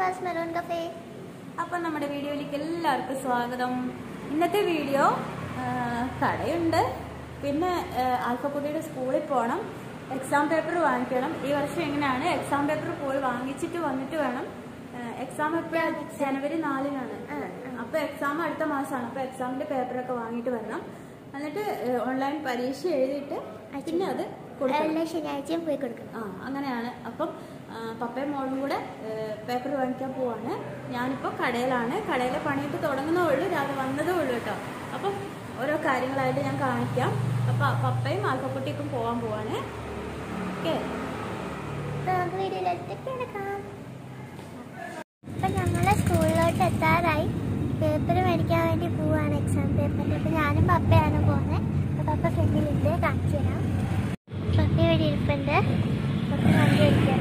ഫാസ് maroon cafe അപ്പം നമ്മുടെ വീഡിയോയിലേക്ക് എല്ലാവർക്കും സ്വാഗതം ഇന്നത്തെ വീഡിയോ ആ, കടയുണ്ട് പിന്നെ ആൽഫക്കുട്ടിയുടെ സ്കൂളിൽ പോകണം എക്സാം പേപ്പർ വാങ്ങിക്കണം ഈ വർഷം എങ്ങനെയാണ് എക്സാം പേപ്പർ പോയി വാങ്ങിച്ചിട്ട് വന്നിട്ട് വേണം എക്സാം എപ്പോഴാണ് ജനുവരി നാലിനാണ് അപ്പോൾ എക്സാം അടുത്ത മാസമാണ് അപ്പോൾ എക്സാമിന്റെ പേപ്പറൊക്കെ വാങ്ങിയിട്ട് വരണം എന്നിട്ട് ഓൺലൈൻ പരീക്ഷ എഴുതിയിട്ട് പിന്നെ അത് കൊടുക്കണം എല്ലാ ശനിയാഴ്ചയും പോയി കൊടുക്കണം ആ അങ്ങനെയാണ് അപ്പം ആ, പപ്പയും മോളും കൂടെ പേപ്പർ വാങ്ങിക്കാൻ പോവാണ് ഞാനിപ്പോൾ കടയിലാണ് കടയിലെ പണിയിട്ട് തുടങ്ങുന്നേ ഉള്ളൂ രാവിലെ വന്നതേ ഉള്ളൂ കേട്ടോ അപ്പം ഓരോ കാര്യങ്ങളായിട്ട് ഞാൻ കാണിക്കാം അപ്പം പപ്പയും ആൽപ്പക്കുട്ടിക്കും പോകാൻ പോവാണ് ഓക്കെ അപ്പൊ നമുക്ക് വീഡിയോയിലേക്ക് കിടക്കാം അപ്പൊ ഞങ്ങളെ സ്കൂളിലോട്ട് എത്താറായി പേപ്പർ മേടിക്കാൻ വേണ്ടി പോവാണ് എക്സാം പേപ്പറിന്റെ അപ്പൊ ഞാനും പപ്പയാണ് പോകുന്നത് അപ്പൊ പപ്പ ഫ്രണ്ടിലുണ്ട് കാണിച്ചു തരാം പപ്പ ഇവിടെ ഇരിപ്പുണ്ട് പപ്പ വണ്ടി ഓടിക്കാൻ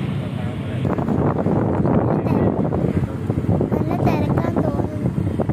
നല്ല തിരക്കാൻ തോന്നുന്നു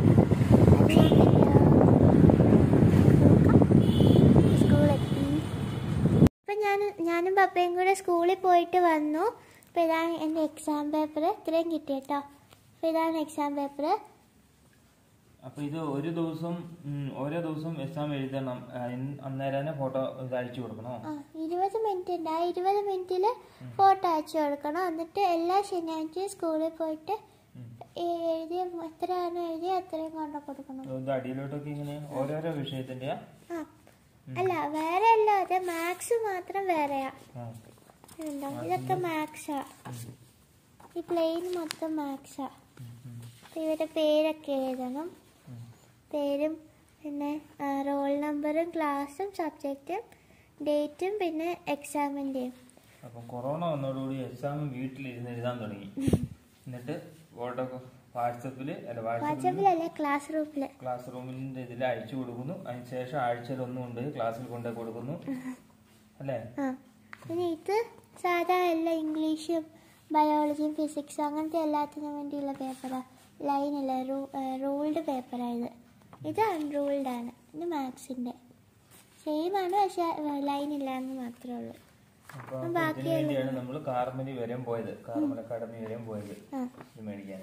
സ്കൂളെത്തി ഇപ്പം ഞാൻ ഞാനും പപ്പയും കൂടെ സ്കൂളിൽ പോയിട്ട് വന്നു അപ്പോൾ ഇതാണ് എൻ്റെ എക്സാം പേപ്പർ ഇത്രയും കിട്ടി കേട്ടോ അപ്പോൾ ഇതാണ് എക്സാം പേപ്പർ അപ്പൊ ഇത് ഒരു ദിവസം ഉം, ഓരോ ദിവസം എക്സാം എഴുതണം ആ, ഇൻ- അന്നേരം തന്നെ ഫോട്ടോ ഇത് അയച്ചു കൊടുക്കണോ ആ ഇരുപത് മിനിറ്റ് ഉണ്ട് ആ ഇരുപത് മിനിറ്റിൽ ഫോട്ടോ അയച്ചു കൊടുക്കണം എന്നിട്ട് എല്ലാ ശനിയാഴ്ചയും സ്കൂളിൽ പോയിട്ട് എ- എഴുതിയ എത്രയാണ് എഴുതിയ അത്രയും കൊണ്ട് കൊടുക്കണം ഇത് അടിയിലോട്ടൊക്കെ ഇങ്ങനെ ഓരോരോ വിഷയത്തിന്റെ ആ അല്ല വേറെ അല്ലാതെ മാത്സ് മാത്രം വേറെയാ ഉണ്ടോ ഇതൊക്കെ മാത്സാ ഈ പ്ലെയിൻ മൊത്തം മാത്സാ ഇവരുടെ പേരൊക്കെ എഴുതണം പേരും പിന്നെ റോൾ നമ്പറും ക്ലാസ്സും സബ്ജക്റ്റും ഡേറ്റും പിന്നെ എക്സാമിൻ്റെയും അപ്പൊ കൊറോണ വന്നതോടുകൂടി എക്സാം വീട്ടിലിരുന്ന് എഴുതാൻ തുടങ്ങി എന്നിട്ട് ഫോട്ടോ വാട്സപ്പില് അല്ല വാട്സപ്പിൽ വാട്സപ്പിലല്ല ക്ലാസ് റൂമിൽ ക്ലാസ് റൂമിന്റെ ഇതിൽ അയച്ചു കൊടുക്കുന്നു അതിനുശേഷം ആഴ്ചയിൽ ഒന്നും കൊണ്ട് ക്ലാസ്സിൽ കൊണ്ടു കൊടുക്കുന്നു അല്ലേ ആ പിന്നെ ഇത് സാധാ എല്ലാ ഇംഗ്ലീഷും ബയോളജിയും ഫിസിക്സും അങ്ങനത്തെ എല്ലാത്തിനും വേണ്ടിയുള്ള പേപ്പറാണ് ലൈനല്ല റൂൾഡ് പേപ്പറാണ് ഇത് ഇത് അൺറൂൾഡ് ആണ് ഇത് മാത്സിൻ്റെ സെയിം ആണ് പക്ഷെ ലൈൻ ഇല്ല എന്ന് മാത്രമേ ഉള്ളൂ അപ്പൊ അപ്പൊ ഇതിനു വേണ്ടിയാണ് നമ്മൾ കാർമലി വരെയും പോയത് കാർമൽ അക്കാഡമി വരെയും പോയത് ആ ഇത് മേടിക്കാൻ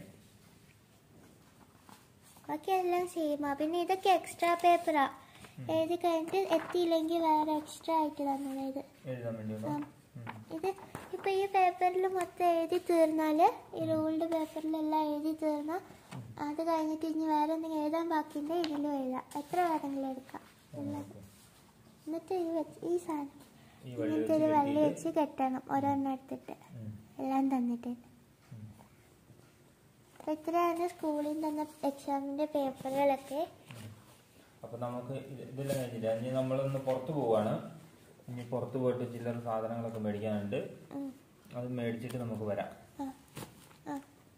ബാക്കി എല്ലാം സെയിമാ പിന്നെ ഇതൊക്കെ എക്സ്ട്രാ പേപ്പറാ എഴുതി കഴിഞ്ഞിട്ട് എത്തിയില്ലെങ്കിൽ വേറെ എക്സ്ട്രാ ആയിട്ട് തന്നത് ഇത് എഴുതാൻ വേണ്ടിയുള്ള ആ. ഇത് ഇപ്പൊ ഈ പേപ്പറിൽ മൊത്തം എഴുതി തീർന്നാല് ഈ റൂൾഡ് പേപ്പറിലെല്ലാം എഴുതി തീർന്നാൽ അത് കഴിഞ്ഞിട്ട് ഇനി വേറെ എന്തെങ്കിലും എഴുതാൻ ബാക്കിയുണ്ട് ഇതിലും എഴുതാം എത്ര വേണമെങ്കിലും എടുക്കാം ഉള്ളത് എന്നിട്ട് ഈ വെച്ച് ഈ സാധനം ഈ വഴി ഇങ്ങനത്തെ ഒരു വള്ളി വെച്ച് കെട്ടണം ഒരെണ്ണം എടുത്തിട്ട് ഉം. എല്ലാം തന്നിട്ട് അപ്പൊ ഇത്രയാണ് സ്കൂളിൽ തന്ന എക്സാമിന്റെ പേപ്പറുകളൊക്കെ അപ്പൊ നമുക്ക് ഇത് ഇതെല്ലാം കഴിഞ്ഞില്ല ഇനി നമ്മളൊന്ന് പുറത്തു പോവാണ് ഇനി പുറത്ത് പോയിട്ട് ചില്ലറ സാധനങ്ങളൊക്കെ മേടിക്കാനുണ്ട് ഉം. അത് മേടിച്ചിട്ട് നമുക്ക് വരാം ആ ആ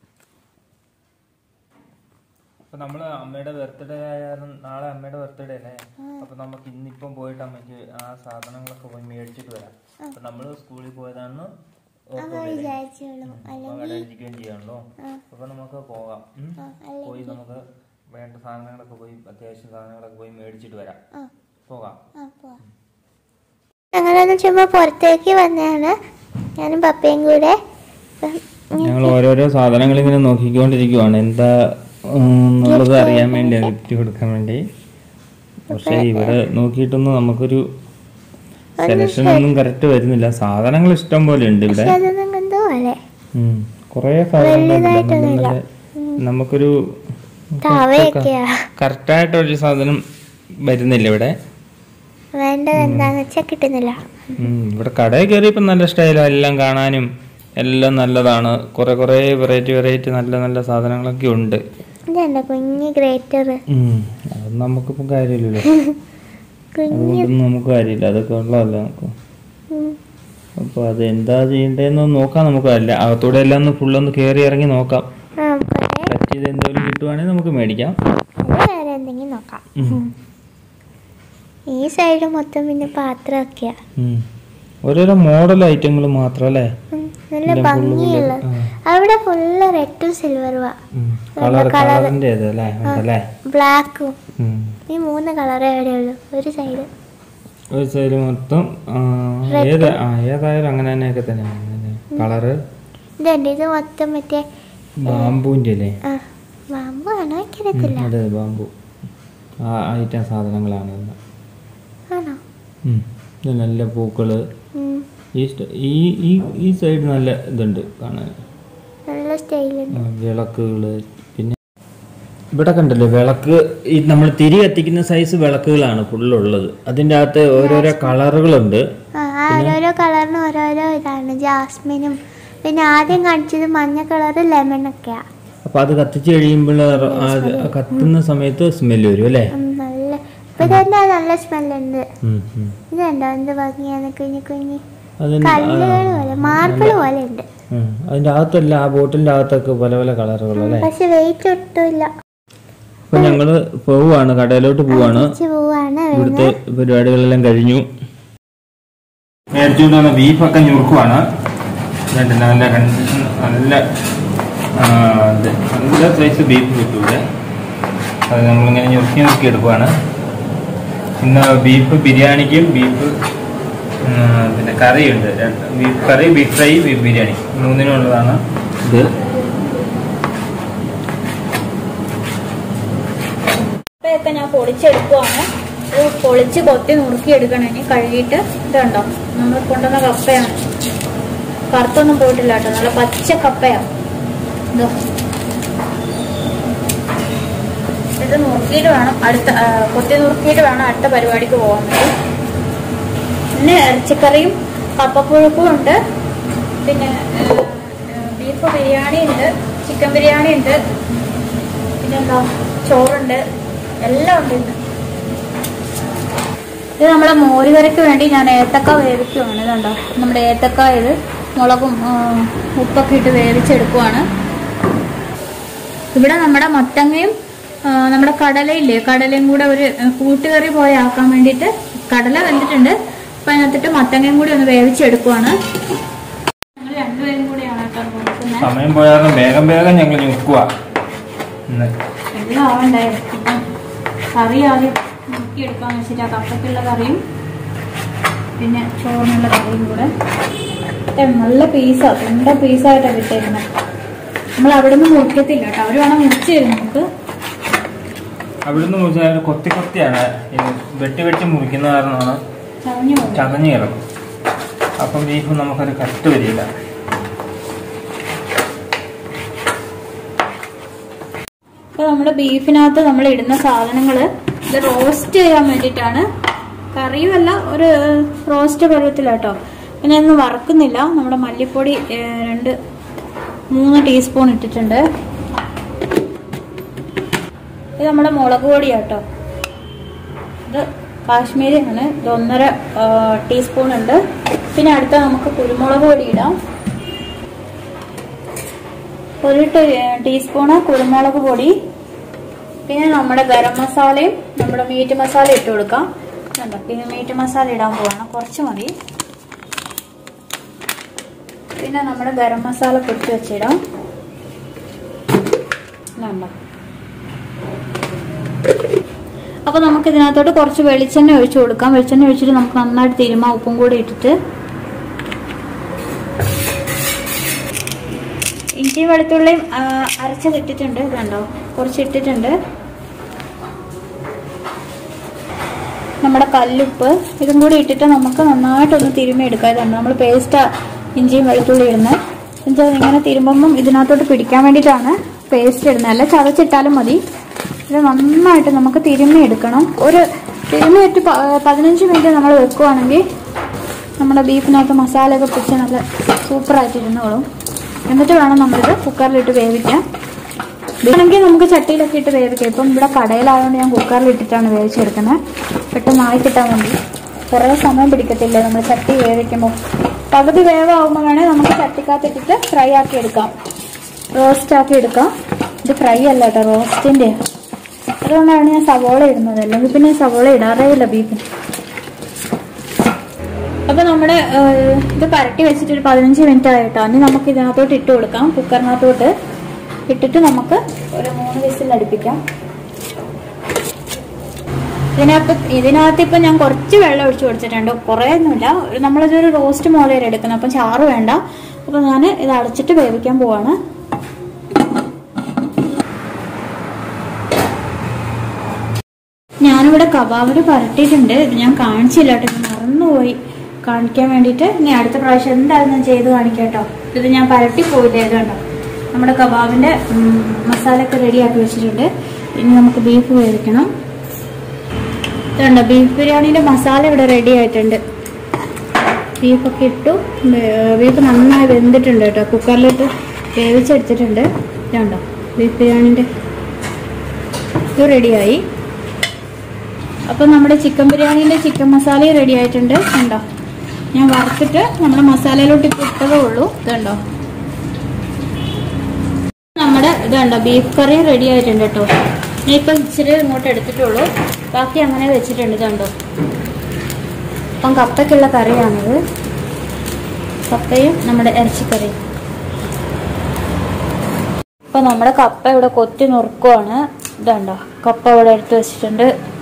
അപ്പൊ നമ്മള് അമ്മയുടെ ബർത്ത്ഡേ ആയാലും നാളെ അമ്മയുടെ ബർത്ത്ഡേ അല്ലേ അപ്പൊ നമുക്ക് ഇന്നിപ്പം പോയിട്ട് അമ്മയ്ക്ക് ആ സാധനങ്ങളൊക്കെ പോയി മേടിച്ചിട്ട് വരാം അപ്പൊ നമ്മള് സ്കൂളിൽ പോയതാണെന്ന് അമ്മ വിചാരിച്ചോളൂ അല്ലെങ്കിൽ കടയിരിക്കുകയും ചെയ്യാണല്ലോ അപ്പൊ നമുക്ക് പോകാം ഉം. ആ പോയി അല്ലെങ്കിൽ നമുക്ക് വേണ്ട സാധനങ്ങളൊക്കെ പോയി അത്യാവശ്യം സാധനങ്ങളൊക്കെ പോയി മേടിച്ചിട്ട് വരാം ആ പോകാം ആ പോവാം ഞങ്ങളൊന്ന് ചുമ്മാ പുറത്തേക്ക് വന്നതാണ് ഞാനും പപ്പയും കൂടെ ഇപ്പം ഞങ്ങൾ ഓരോരോ സാധനങ്ങൾ ഇങ്ങനെ നോക്കിക്കൊണ്ടിരിക്കുവാണ് എന്താ എന്നുള്ളത് അറിയാൻ വേണ്ടി ഗിഫ്റ്റ് കൊടുക്കാൻ വേണ്ടി പക്ഷെ ഇവിടെ നോക്കിയിട്ടൊന്നും നമുക്കൊരു സെലക്ഷൻ ഒന്നും കറക്റ്റ് വരുന്നില്ല സാധനങ്ങൾ ഇഷ്ടം പോലെ ഉണ്ട് ഇവിടെ പക്ഷെ അതൊന്നും എന്തോ അല്ലേ ഉം. കുറേ സാധനങ്ങളുണ്ട് നല്ല നല്ല നമുക്കൊരു തവയൊക്കെയാ കറക്റ്റായിട്ടൊരു സാധനം വരുന്നില്ല ഇവിടെ വേണ്ടത് എന്താന്ന് വെച്ചാൽ കിട്ടുന്നില്ല ഉം. ഇവിടെ കടയിൽ കയറിയപ്പോൾ നല്ല സ്റ്റൈലാണ് എല്ലാം കാണാനും എല്ലാം നല്ലതാണ് കുറെ കുറെ വെറൈറ്റി വെറൈറ്റി നല്ല നല്ല സാധനങ്ങളൊക്കെ ഉണ്ട് ഇതുണ്ട് കുഞ്ഞ് ഗ്രേറ്റർ ഉം. അത് നമുക്കിപ്പം കാര്യമില്ലല്ലോ കുഞ്ഞ് അതുകൊണ്ടൊന്നും നമുക്ക് കാര്യമില്ല അതൊക്കെ ഉള്ളതല്ല നമുക്ക് ഉം. അപ്പോൾ അത് എന്താ ചെയ്യേണ്ടതെന്ന് നോക്കാം നമുക്ക് അല്ല അകത്തൂടെ എല്ലാം ഒന്ന് ഫുള്ളൊന്ന് കയറി ഇറങ്ങി നോക്കാം ആ പോട്ടെ പറ്റിയത് എന്തെങ്കിലും കിട്ടുവാണെങ്കിൽ നമുക്ക് മേടിക്കാം അത് വേറെ എന്തെങ്കിലും നോക്കാം ഉം. ഈ സൈഡ് മൊത്തം പിന്നെ പാത്രമൊക്കെയാ ഉം. ഓരോരോ മോഡൽ ഐറ്റങ്ങൾ മാത്രം അല്ലേ ഉം. നല്ല ഭംഗിയുള്ള അവിടെ ഫുള്ള് റെഡും സിൽവറുവാ കളർ കളറിന്റെ അല്ലേ ഉണ്ടല്ലേ ബ്ലാക്കും ഉം. ഈ മൂന്ന് കളറേ അവിടെ ഉള്ളൂ ഒരു സൈഡ് ഒരു സൈഡ് മൊത്തം ആ, ഏത് ആ ഏതായാലും അങ്ങനെ തന്നെയൊക്കെ തന്നെയാണ് കളറ് ഇതുണ്ട് ഇത് മൊത്തം മറ്റേ ബാമ്പൂൻ്റെ അല്ലേ ആ ബാമ്പു ആണോ എനിക്കറിയത്തില്ല അതെ ബാമ്പു ആ ഐറ്റം സാധനങ്ങളാണ് ഇന്ന്. ആണോ ഉം. ഇത് നല്ല പൂക്കള് ഉം. ഈ സ്റ്റ- ഈ ഈ ഈ സൈഡ് നല്ല ഇതുണ്ട് കാണാൻ നല്ല സ്റ്റൈലുണ്ട് ആ, വിളക്കുകള് പിന്നെ ഇവിടെ കണ്ടല്ലോ വിളക്ക് ഈ നമ്മൾ തിരി കത്തിക്കുന്ന സൈസ് വിളക്കുകളാണ് ഫുള്ളുള്ളത് അതിൻ്റെ അകത്ത് ഓരോരോ കളറുകളുണ്ട് ആ ആ ഓരോരോ കളറിന് ഓരോരോ ഇതാണ് ജാസ്മിനും പിന്നെ ആദ്യം കാണിച്ചത് മഞ്ഞ കളറ് ലെമണൊക്കെയാ അപ്പൊ അത് കത്തിച്ച് കഴിയുമ്പോൾ അത് കത്തുന്ന സമയത്ത് സ്മെല്ല് വരും അല്ലേ ഉം, നല്ല ഇപ്പൊ തന്നെ നല്ല സ്മെല്ലുണ്ട് ഉം, ഉം. ഇതുണ്ടോ എന്ത് ഭംഗിയാണ് കുഞ്ഞു കുഞ്ഞു അതിന് കല്ലുകൾ പോലെ മാർബിൾ പോലെ ഉണ്ട് ഉം. അതിന്റെ അകത്തല്ല ആ ബോട്ടിലിന്റെ അകത്തൊക്കെ പല പല കളറുകൾ അല്ലേ പക്ഷെ വെയിറ്റ് ഒട്ടുമില്ല അപ്പൊ ഞങ്ങള് പോവാണ് കടയിലോട്ട് പോവാണ് തിരിച്ചു പോവാണ് ഇവിടുത്തെ പരിപാടികളെല്ലാം കഴിഞ്ഞു മേടിച്ചുകൊണ്ട് വന്ന ബീഫൊക്കെ ഞുറുക്കുവാണ് ഇതുണ്ട് നല്ല കണ്ടീഷൻ നല്ല ആ, ഇത് നല്ല സൈസ് ബീഫ് കിട്ടൂല അത് നമ്മളിങ്ങനെ ഞുറുക്കി ഞുറുക്കി എടുക്കുവാണ് ഇന്ന് ബീഫ് ബിരിയാണിക്കും ബീഫ് ഉം, പിന്നെ കറിയുണ്ട് രണ്ട് beef curry beef fry beef biryani മൂന്നിനുള്ളതാണ് ഇത് കപ്പയൊക്കെ ഞാൻ പൊളിച്ചെടുക്കുവാണ് ഇത് പൊളിച്ച് കൊത്തി നുറുക്കി എടുക്കണം ഇനി കഴുകിയിട്ട് ഇതുണ്ടോ നമ്മൾ കൊണ്ടുവന്ന കപ്പയാണ് കറുത്തൊന്നും പോയിട്ടില്ല കേട്ടോ നല്ല പച്ച കപ്പയാണ് ഇതോ ഇത് നുറുക്കിയിട്ട് വേണം അടുത്ത ആ, കൊത്തി നുറുക്കിയിട്ട് വേണം അടുത്ത പരിപാടിക്ക് പോകാൻ വേണ്ടി പിന്നെ ഇറച്ചിക്കറിയും കപ്പപ്പുഴുക്കും ഉണ്ട് പിന്നെ ആ, ബീഫ് ബിരിയാണി ഉണ്ട് ചിക്കൻ ബിരിയാണി ഉണ്ട് പിന്നെന്താ ചോറുണ്ട് എല്ലാം ഉണ്ട് ഇന്ന് ഇത് നമ്മുടെ മോരുകറിക്ക് വേണ്ടി ഞാൻ ഏത്തക്ക വേവിക്കുവാണ് ഇതുണ്ടോ നമ്മുടെ ഏത്തക്ക ഇത് മുളകും ആ, ഉപ്പൊക്കെ ഇട്ട് വേവിച്ചെടുക്കുവാണ് ഇവിടെ നമ്മുടെ മത്തങ്ങയും ആ, നമ്മുടെ കടലയില്ലേ കടലയും കൂടെ ഒരു ആ, കൂട്ടുകറി പോലെ ആക്കാൻ വേണ്ടിയിട്ട് കടല വെന്തിട്ടുണ്ട് അപ്പൊ അതിനകത്തിട്ട് മത്തങ്ങയും കൂടി ഒന്ന് വേവിച്ചെടുക്കുവാണ് ഞങ്ങൾ രണ്ടുപേരും കൂടിയാണ് കേട്ടോ കൊടുക്കുന്നത് സമയം പോയാലും വേഗം വേഗം ഞങ്ങൾ ഞുറുക്കുക ഇന്ന് എല്ലാം ആവണ്ടേ ഇപ്പം കറി ആദ്യം നോക്കിയെടുക്കാന്ന് വെച്ചിട്ട് ആ കപ്പയ്ക്കുള്ള കറിയും പിന്നെ ചോറിനുള്ള കറിയും കൂടെ ഏ, നല്ല പീസാ തുണ്ട പീസായിട്ടാണ് കിട്ടിയിരുന്നത് നമ്മൾ അവിടെ നിന്ന് മുറിക്കത്തില്ല കേട്ടോ അവർ വേണം മുറിച്ച് തരും നമുക്ക് അവിടുന്ന് മുറിച്ചാൽ കൊത്തി കൊത്തിയാണ് ഇത് വെട്ടി വെട്ടി മുറിക്കുന്ന കാരണമാണ് ചതഞ്ഞു പോകും ചതഞ്ഞു കിടക്കും അപ്പം ബീഫ് നമുക്കൊരു കട്ട് വരില്ല ഇപ്പൊ നമ്മുടെ ബീഫിനകത്ത് നമ്മൾ ഇടുന്ന സാധനങ്ങൾ ഇത് റോസ്റ്റ് ചെയ്യാൻ വേണ്ടിയിട്ടാണ് കറിയുമല്ല ഒരു റോസ്റ്റ് പരുവത്തിലാട്ടോ പിന്നെ ഒന്നും വറക്കുന്നില്ല നമ്മുടെ മല്ലിപ്പൊടി ഏ, രണ്ട് മൂന്ന് ടീസ്പൂൺ ഇട്ടിട്ടുണ്ട് ഇത് നമ്മുടെ മുളക് പൊടിയാട്ടോ ഇത് കാശ്മീരി ആണ് ഇത് ഒന്നര ടീസ്പൂൺ ഉണ്ട് പിന്നെ അടുത്ത നമുക്ക് കുരുമുളക് പൊടി ഇടാം ഒരു ടീ- ടീസ്പൂണ് കുരുമുളക് പൊടി പിന്നെ നമ്മുടെ ഗരം മസാലയും നമ്മുടെ മീറ്റ് മസാല ഇട്ട് കൊടുക്കാം കണ്ടോ പിന്നെ മീറ്റ് മസാല ഇടാൻ പോവാണ് കുറച്ച് മതി പിന്നെ നമ്മുടെ ഗരം മസാല പൊടിച്ച് വെച്ചിടാം കണ്ടോ അപ്പൊ നമുക്ക് ഇതിനകത്തോട്ട് കുറച്ച് വെളിച്ചെണ്ണ ഒഴിച്ചു കൊടുക്കാം വെളിച്ചെണ്ണ ഒഴിച്ചിട്ട് നമുക്ക് നന്നായിട്ട് തിരുമാ ഉപ്പും കൂടി ഇട്ടിട്ട് ഇഞ്ചി വെളുത്തുള്ളിയും ആ, അരച്ചത് ഇട്ടിട്ടുണ്ട് കണ്ടോ കുറച്ച് ഇട്ടിട്ടുണ്ട് നമ്മുടെ കല്ലുപ്പ് ഇതും കൂടി ഇട്ടിട്ട് നമുക്ക് നന്നായിട്ടൊന്ന് തിരുമ്മി എടുക്കാം ഇതുണ്ട് നമ്മൾ പേസ്റ്റ് ഇഞ്ചിയും വെളുത്തുള്ളി ഇടുന്നത് എന്നുവെച്ചാൽ ഇങ്ങനെ തിരുമ്പുമ്പം ഇതിനകത്തോട്ട് പിടിക്കാൻ വേണ്ടിയിട്ടാണ് പേസ്റ്റ് ഇടുന്നത് അല്ല ചതച്ചിട്ടാലും മതി ഇത് നന്നായിട്ട് നമുക്ക് തിരുമ്മി എടുക്കണം ഒരു തിരുമ്മി ഇട്ട് പ- പതിനഞ്ച് മിനിറ്റ് നമ്മൾ വെക്കുവാണെങ്കിൽ നമ്മുടെ ബീഫിനകത്ത് മസാലയൊക്കെ പിടിച്ച് നല്ല സൂപ്പറായിട്ട് ഇരുന്നോളും എന്നിട്ട് വേണം നമ്മളിത് കുക്കറിലിട്ട് വേവിക്കാൻ വേണമെങ്കിൽ നമുക്ക് ചട്ടിയിലൊക്കെ ഇട്ട് വേവിക്കാം ഇപ്പം ഇവിടെ കടയിലായതുകൊണ്ട് ഞാൻ കുക്കറിൽ ഇട്ടിട്ടാണ് വേവിച്ചെടുക്കുന്നത് പെട്ടെന്ന് ആയി കിട്ടാൻ വേണ്ടി കുറേ സമയം പിടിക്കത്തില്ല നമ്മൾ ചട്ടി വേവിക്കുമ്പോൾ പകുതി വേവാകുമ്പോൾ വേണേൽ നമുക്ക് ചട്ടിക്കകത്തിട്ടിട്ട് ഫ്രൈ ആക്കി എടുക്കാം റോസ്റ്റ് ആക്കി എടുക്കാം ഇത് ഫ്രൈ അല്ല കേട്ടോ റോസ്റ്റിൻ്റെ അതുകൊണ്ടാണ് ഞാൻ സവോള ഇടുന്നത് അല്ലെങ്കിൽ പിന്നെ സവോള ഇടാറേ ഇല്ല ബീഫിന് അപ്പൊ നമ്മുടെ ഏഹ്, ഇത് പരട്ടി വെച്ചിട്ട് ഒരു പതിനഞ്ച് മിനിറ്റ് ആയിട്ടോ ഇനി നമുക്ക് ഇതിനകത്തോട്ട് ഇട്ട് കൊടുക്കാം കുക്കറിനകത്തോട്ട് ഇട്ടിട്ട് നമുക്ക് ഒരു മൂന്ന് വിസിൽ അടുപ്പിക്കാം ഇതിനകത്ത് ഇതിനകത്ത് ഇപ്പൊ ഞാൻ കുറച്ച് വെള്ളം ഒഴിച്ചു കൊടുത്തിട്ടുണ്ട് കുറേ ഒന്നുമില്ല ഒരു- നമ്മളിതൊരു റോസ്റ്റ് മോലെയാണ് എടുക്കുന്നത് അപ്പം ചാറ് വേണ്ട അപ്പൊ ഞാൻ ഇത് അടച്ചിട്ട് വേവിക്കാൻ പോവാണ് ഞാനിവിടെ കബാബിന് പരട്ടിയിട്ടുണ്ട് ഇത് ഞാൻ കാണിച്ചില്ല കേട്ടോ ഇത് മറന്നുപോയി കാണിക്കാൻ വേണ്ടിയിട്ട് ഇനി അടുത്ത പ്രാവശ്യം എന്തായാലും ഞാൻ ചെയ്ത് കാണിക്കാം കേട്ടോ ഇത് ഞാൻ പരട്ടി പോയില്ലേ ഇത് കണ്ടോ നമ്മുടെ കബാബിന്റെ ഉം, മസാല ഒക്കെ റെഡിയാക്കി വെച്ചിട്ടുണ്ട് ഇനി നമുക്ക് ബീഫ് വേവിക്കണം ഇതുണ്ടോ ബീഫ് ബിരിയാണിന്റെ മസാല ഇവിടെ റെഡി ആയിട്ടുണ്ട് ബീഫൊക്കെ ഇട്ടു ബേ- ബീഫ് നന്നായി വെന്തിട്ടുണ്ട് കേട്ടോ കുക്കറിലിട്ട് വേവിച്ചെടുത്തിട്ടുണ്ട് ഇതുണ്ടോ ബീഫ് ബിരിയാണിന്റെ ഇത് റെഡിയായി അപ്പൊ നമ്മുടെ ചിക്കൻ ബിരിയാണിന്റെ ചിക്കൻ മസാലയും റെഡി ആയിട്ടുണ്ട് കണ്ടോ ഞാൻ വറുത്തിട്ട് നമ്മുടെ മസാലയിലോട്ട് ഇപ്പൊ ഇട്ടതേ ഉള്ളൂ ഇതുണ്ടോ നമ്മുടെ ഇതുണ്ടോ ബീഫ് കറി റെഡി ആയിട്ടുണ്ട് കേട്ടോ ഞാൻ ഇപ്പൊ ഇച്ചിരി ഇങ്ങോട്ട് എടുത്തിട്ടുള്ളൂ ബാക്കി അങ്ങനെ വെച്ചിട്ടുണ്ട് ഇതുണ്ടോ അപ്പം കപ്പയ്ക്കുള്ള കറിയാണിത് കപ്പയും നമ്മുടെ ഇറച്ചിക്കറിയും ഇപ്പൊ നമ്മുടെ കപ്പ ഇവിടെ കൊത്തി നുറുക്കുവാണ് ഇതുണ്ടോ കപ്പ ഇവിടെ എടുത്ത് വെച്ചിട്ടുണ്ട്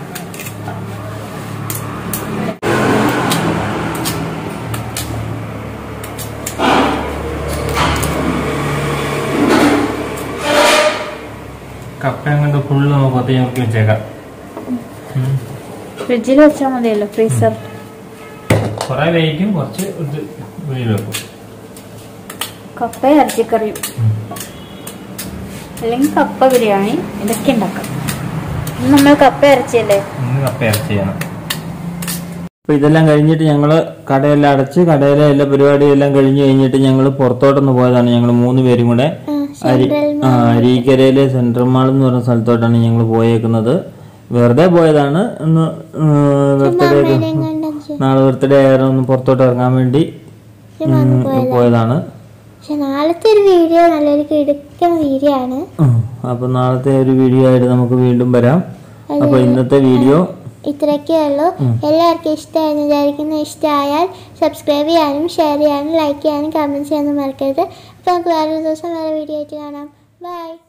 കപ്പയും കൊണ്ട് ഫുള്ള് നമുക്ക് ഒത്തി നോക്കി വെച്ചേക്കാം ഫ്രിഡ്ജിൽ വെച്ചാൽ മതിയല്ലോ ഫ്രീസർ കുറെ വേവിക്കും കുറച്ച് ഇത് വെളിയിൽ വെക്കും കപ്പയും ഇറച്ചിക്കറിയും അല്ലെങ്കിൽ കപ്പ ബിരിയാണി ഇതൊക്കെ ഉണ്ടാക്കാം ഇന്ന് നമ്മൾ കപ്പ ഇറച്ചിയല്ലേ ഇന്ന് കപ്പ ഇറച്ചി ചെയ്യണം അപ്പൊ ഇതെല്ലാം കഴിഞ്ഞിട്ട് ഞങ്ങള് കടയെല്ലാം അടച്ച് കടയിലെ എല്ലാ പരിപാടിയും എല്ലാം കഴിഞ്ഞ് കഴിഞ്ഞിട്ട് ഞങ്ങൾ പുറത്തോട്ടൊന്ന് പോയതാണ് ഞങ്ങൾ മൂന്ന് പേരും കൂടെ അരി ആ അരീക്കരയിലെ സെൻട്രൽ മാൾ എന്ന് പറഞ്ഞ സ്ഥലത്തോട്ടാണ് ഞങ്ങൾ പോയേക്കുന്നത് വെറുതെ പോയതാണ് ഒന്ന് ബർത്ത്ഡേ നാളെ ബർത്ത്ഡേ ആയിരുന്നു ഒന്ന് പുറത്തോട്ട് ഇറങ്ങാൻ വേണ്ടി ഉം, പോയതാണ് പക്ഷെ നാളത്തെ ഒരു വീഡിയോ നല്ലൊരു കിടുക്കൻ വീഡിയോ ആണ് ഉം. അപ്പൊ നാളത്തെ ഒരു വീഡിയോ ആയിട്ട് നമുക്ക് വീണ്ടും വരാം അപ്പൊ ഇന്നത്തെ വീഡിയോ ഇത്രയൊക്കെ ഉള്ളൂ എല്ലാവർക്കും ഇഷ്ടമായെന്ന് വിചാരിക്കുന്നു ഇഷ്ടമായാൽ സബ്സ്ക്രൈബ് ചെയ്യാനും ഷെയർ ചെയ്യാനും ലൈക്ക് ചെയ്യാനും കമൻറ്റ് ചെയ്യാനും മറക്കരുത് അപ്പോൾ നമുക്ക് വേറൊരു ദിവസം വേറെ വീഡിയോ ആയിട്ട് കാണാം ബൈ